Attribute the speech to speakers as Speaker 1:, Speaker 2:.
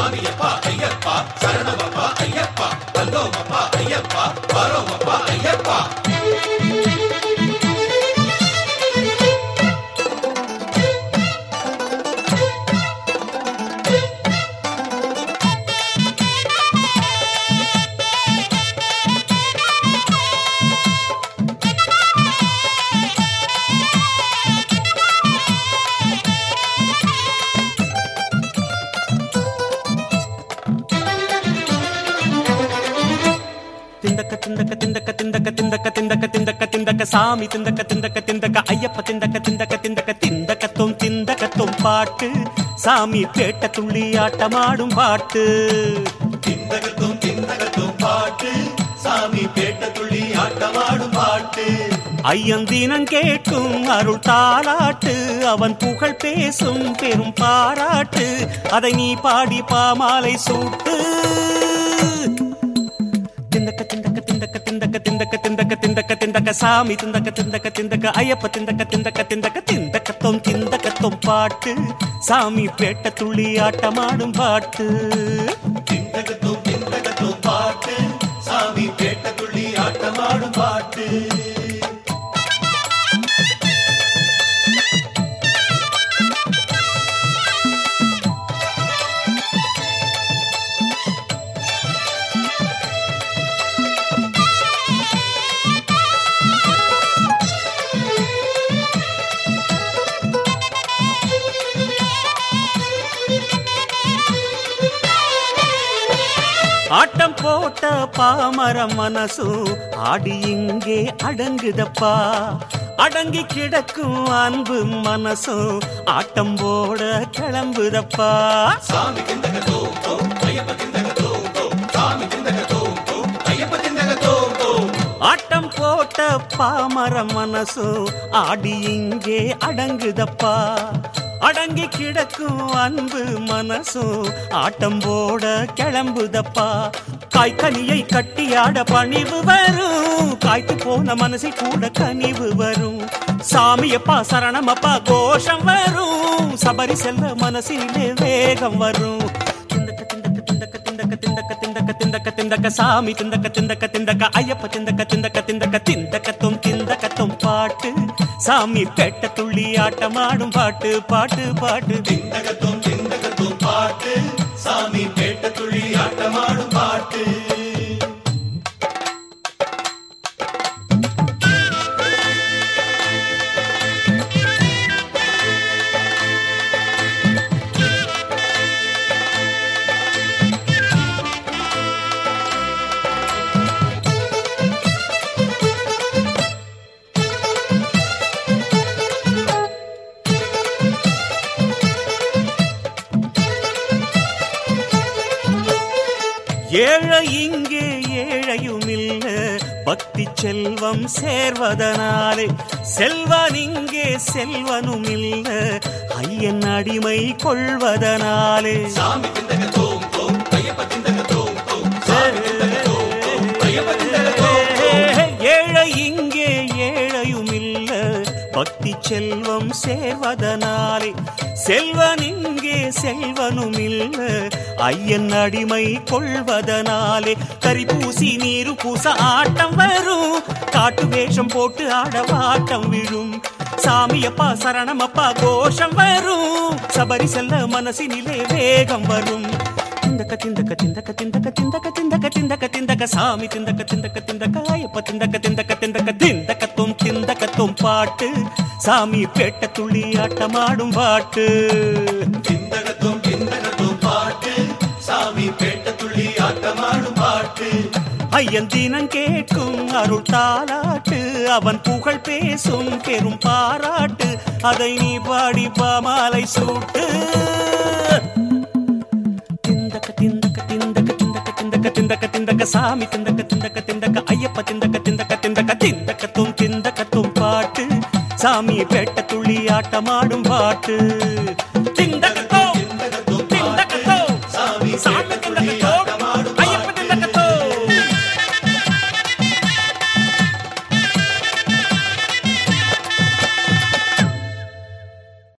Speaker 1: சாமியப்பா ஐயப்பா சரணமப்பா ஐயப்பா வந்தோமப்பா ஐயப்பா வரோமப்பா ஐயப்பா
Speaker 2: திண்டக்க திண்டக்க திண்டக்க திண்டக்க திண்டக்க திண்டக்க திண்டக்க திண்டக்க சாமி திண்டக்க திண்டக்க திண்டக்க ஐயப்ப திண்டக்க திண்டக்க திண்டக்க திண்டக்கத்தும் திண்டக்கத்தும் பாட்டு சாமி பேட்ட துள்ளி ஆட்டமாடும் பாட்டு
Speaker 1: திண்டகத்தும் திண்டகத்தும் பாட்டு சாமி பேட்ட துள்ளி ஆட்டமாடும் பாட்டு
Speaker 2: ஐயன் தினம் கேட்கும் அருள் தாலாட்டு அவன் புகழ் பேசும் பெரும் பாராட்டு அதை நீ பாடி பாமாலை சூட்டு திண்டக்க திண்டக்க திண்டக்க திண்டக்க திண்டக்க திண்டக்க திண்டக்க திண்டக்க சாமி திண்டக்க திண்டக்க திண்டக்க ஐயப்ப திண்டக்க திண்டக்க திண்டக்க திண்டக்கத்தும் திண்டக்கத்தும் பாட்டு சாமி பேட்ட துள்ளி ஆட்டமாடும் பாட்டு
Speaker 1: திண்டகத்தும் திண்டகத்தும் பாட்டு சாமி பேட்ட துள்ளி ஆட்டமாடும் பாட்டு
Speaker 2: ஆட்டம் போட்ட பாமர மனசு ஆடி இங்கே அடங்குதப்பா அடங்கி கிடக்கும் அன்பு மனசும் ஆட்டம் போட கிளம்புதப்பா
Speaker 1: சாமி திண்டகத்தோம் தோம் ஐயப்ப திண்டகத்தோம் தோம் சாமி திண்டகத்தோம் தோம் ஐயப்ப திண்டகத்தோம் தோம்
Speaker 2: ஆட்டம் போட்ட பாமர மனசு ஆடி இங்கே அடங்குதப்பா அடங்கி கிடக்கும் அன்பு மனசும் ஆட்டம் போட கிளம்புதப்பா காய்கனியை கட்டியாட பணிவு வரும் காய்த்து போன மனசை கூட கனிவு வரும் சாமியப்பா சரணமப்பா கோஷம் வரும் சபரி செல்ல மனசிலே வேகம் வரும் திண்டக்க திண்டக்க திண்டக்க திண்டக்க திண்டக்க திண்டக்க திண்டக்க திண்டக்க சாமி திண்டக்க திண்டக்க திண்டக்க ஐயப்ப திண்டக்க திண்டக்க திண்டக்க திண்டக்கத்தும் திண்டக்கத்தும் பாட்டு சாமி பேட்ட துள்ளி ஆட்டமாடும் பாட்டு பாட்டு பாட்டு
Speaker 1: திண்டகத்தும் திண்டகத்தும் பாட்டு சாமி பேட்ட துள்ளி ஆட்டமாடும் பாட்டு
Speaker 2: ஏழை இங்கே ஏழையும் இல்ல பக்தி செல்வம் சேர்வதனாலே செல்வன் இங்கே செல்வனும் இல்ல ஐயன் அடிமை கொள்வதனாலே
Speaker 1: சாமி திண்டகத்தோம் தோம் ஐயப்ப திண்டகத்தோம் தோம் சாமி திண்டகத்தோம் தோம் ஐயப்ப திண்டகத்தோம் தோம்
Speaker 2: ஏழை இங்கே ஏழையும் இல்ல பக்தி செல்வம் சேர்வதனாலே செல்வன் இங்கே செல்வனும் இல்ல ஐயன் அடிமை கொள்வதனாலே கரி பூசி நீரு பூச ஆட்டம் வரும் காட்டு வேஷம் போட்டு ஆடவாட்டம் விழும் சாமியப்பா சரணமப்பா கோஷம் வரும் சபரி செல்ல மனசினிலே வேகம் வரும் திண்டக்க திண்டக்க திண்டக்க திண்டக்க திண்டக்க திண்டக்க திண்டக்க திண்டக்க சாமி திண்டக்க திண்டக்க திண்டக்க ஐயப்ப திண்டக்க திண்டக்க திண்டக்க திண்டக்கத்தும் திண்டக்கத்தும் பாட்டு சாமி பேட்ட துள்ளி ஆட்டமாடும் பாட்டு
Speaker 1: திண்டகத்தும் திண்டகத்தும் பாட்டு சாமி பேட்ட துள்ளி ஆட்டமாடும் பாட்டு
Speaker 2: ஐயன் தினம் கேட்கும் அருள் தாலாட்டு அவன் புகழ் பேசும் பெரும் பாராட்டு அதை நீ பாடி பாமாலை சூட்டு திண்டக்க திண்டக்க திண்டக்க திண்டக்க திண்டக்க திண்டக்க திண்டக்க சாமி திண்டக்க திண்டக்க திண்டக்க ஐயப்ப திண்டக்க திண்டக்க திண்டக்க திண்டக்கத்தும் திண்டக்கத்தும் பாட்டு சாமி பேட்ட துள்ளி ஆட்டமாடும் பாட்டு